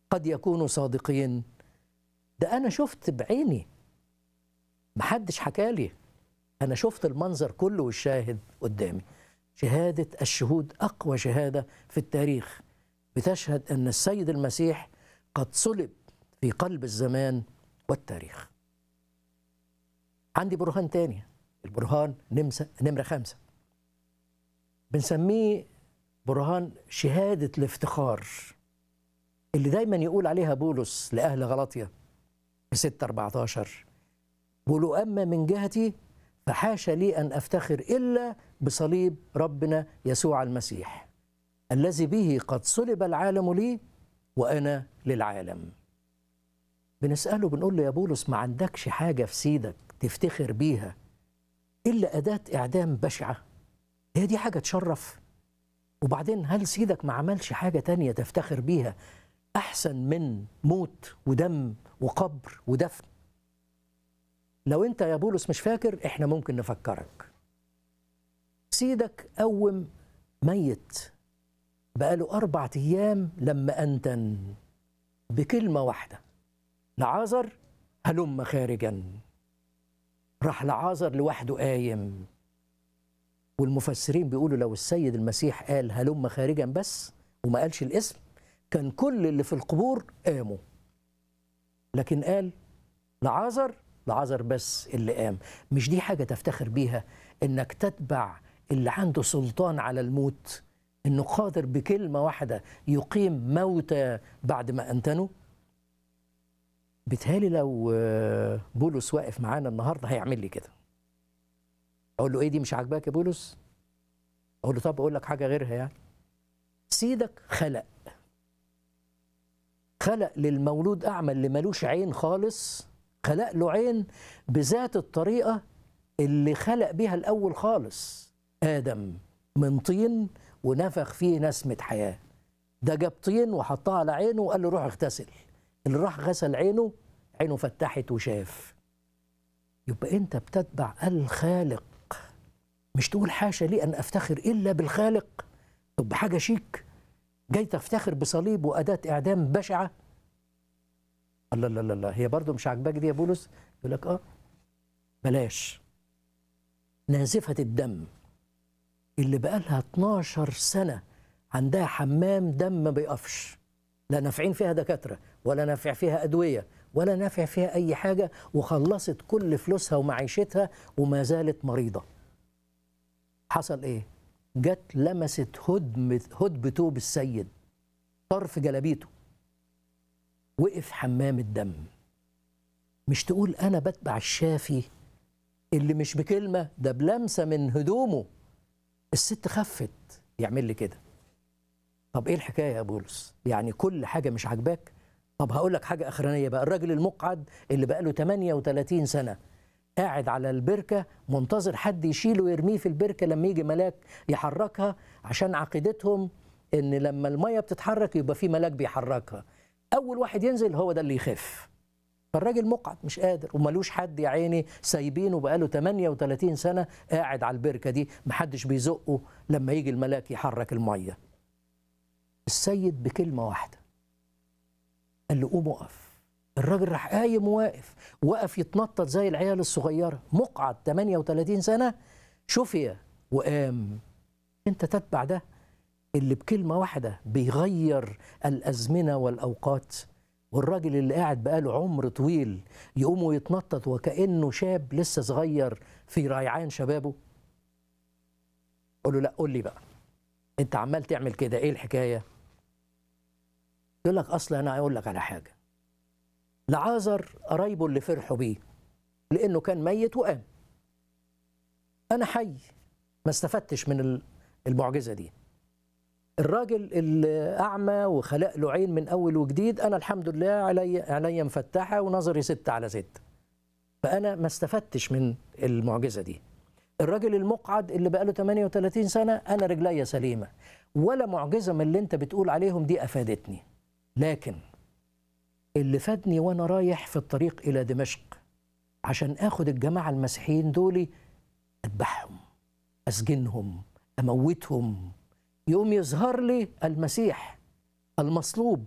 قد يكونوا صادقين ده انا شفت بعيني محدش حكالي انا شفت المنظر كله والشاهد قدامي شهاده الشهود اقوى شهاده في التاريخ بتشهد ان السيد المسيح قد صلب في قلب الزمان والتاريخ عندي برهان تاني البرهان نمسة نمرة خمسة بنسميه برهان شهادة الافتخار اللي دايما يقول عليها بولس لأهل غلطية في 6 14 بيقولوا أما من جهتي فحاشا لي أن أفتخر إلا بصليب ربنا يسوع المسيح الذي به قد صلب العالم لي وأنا للعالم بنسأله بنقول له يا بولس ما عندكش حاجة في سيدك تفتخر بيها إلا أداة إعدام بشعة هي دي حاجة تشرف وبعدين هل سيدك ما عملش حاجة تانية تفتخر بيها أحسن من موت ودم وقبر ودفن لو أنت يا بولس مش فاكر إحنا ممكن نفكرك سيدك قوم ميت بقاله أربعة أيام لما أنتن بكلمة واحدة لعازر هلم خارجا راح لعازر لوحده قايم والمفسرين بيقولوا لو السيد المسيح قال هلم خارجا بس وما قالش الاسم كان كل اللي في القبور قاموا لكن قال لعازر لعازر بس اللي قام مش دي حاجة تفتخر بيها انك تتبع اللي عنده سلطان على الموت انه قادر بكلمة واحدة يقيم موتى بعد ما انتنوا بيتهيألي لو بولس واقف معانا النهارده هيعمل لي كده اقول له ايه دي مش عاجباك يا بولس اقول له طب اقول لك حاجه غيرها يعني سيدك خلق خلق للمولود اعمى اللي ملوش عين خالص خلق له عين بذات الطريقه اللي خلق بيها الاول خالص ادم من طين ونفخ فيه نسمه حياه ده جاب طين وحطها على عينه وقال له روح اغتسل اللي راح غسل عينه عينه فتحت وشاف يبقى انت بتتبع الخالق مش تقول حاشا لي ان افتخر الا بالخالق طب حاجه شيك جاي تفتخر بصليب واداه اعدام بشعه الله لا لا لا هي برضه مش عاجباك دي يا بولس يقول لك اه بلاش نازفه الدم اللي بقالها 12 سنه عندها حمام دم ما بيقفش لا نافعين فيها دكاتره ولا نافع فيها ادويه ولا نافع فيها اي حاجه وخلصت كل فلوسها ومعيشتها وما زالت مريضه حصل ايه جت لمست هدمة هدب توب السيد طرف جلابيته وقف حمام الدم مش تقول انا بتبع الشافي اللي مش بكلمه ده بلمسه من هدومه الست خفت يعمل لي كده طب ايه الحكايه يا بولس يعني كل حاجه مش عاجباك طب هقول لك حاجه اخرانيه بقى الراجل المقعد اللي بقى له 38 سنه قاعد على البركه منتظر حد يشيله ويرميه في البركه لما يجي ملاك يحركها عشان عقيدتهم ان لما الميه بتتحرك يبقى في ملاك بيحركها اول واحد ينزل هو ده اللي يخف فالراجل مقعد مش قادر وملوش حد يا عيني سايبينه بقاله 38 سنه قاعد على البركه دي محدش بيزقه لما يجي الملاك يحرك الميه السيد بكلمه واحده قال له قوم اقف الراجل راح قايم وواقف وقف يتنطط زي العيال الصغيره مقعد 38 سنه شفي وقام انت تتبع ده اللي بكلمه واحده بيغير الازمنه والاوقات والراجل اللي قاعد بقاله عمر طويل يقوم ويتنطط وكانه شاب لسه صغير في ريعان شبابه قول له لا قول لي بقى انت عمال تعمل كده ايه الحكايه يقول لك اصل انا اقول لك على حاجه لعازر قرايبه اللي فرحوا بيه لانه كان ميت وقام انا حي ما استفدتش من المعجزه دي الراجل اللي اعمى وخلق له عين من اول وجديد انا الحمد لله علي عينيا مفتحه ونظري ستة على ستة فانا ما استفدتش من المعجزه دي الراجل المقعد اللي بقاله 38 سنه انا رجليا سليمه ولا معجزه من اللي انت بتقول عليهم دي افادتني لكن اللي فادني وانا رايح في الطريق الى دمشق عشان اخد الجماعه المسيحيين دول اذبحهم اسجنهم اموتهم يقوم يظهر لي المسيح المصلوب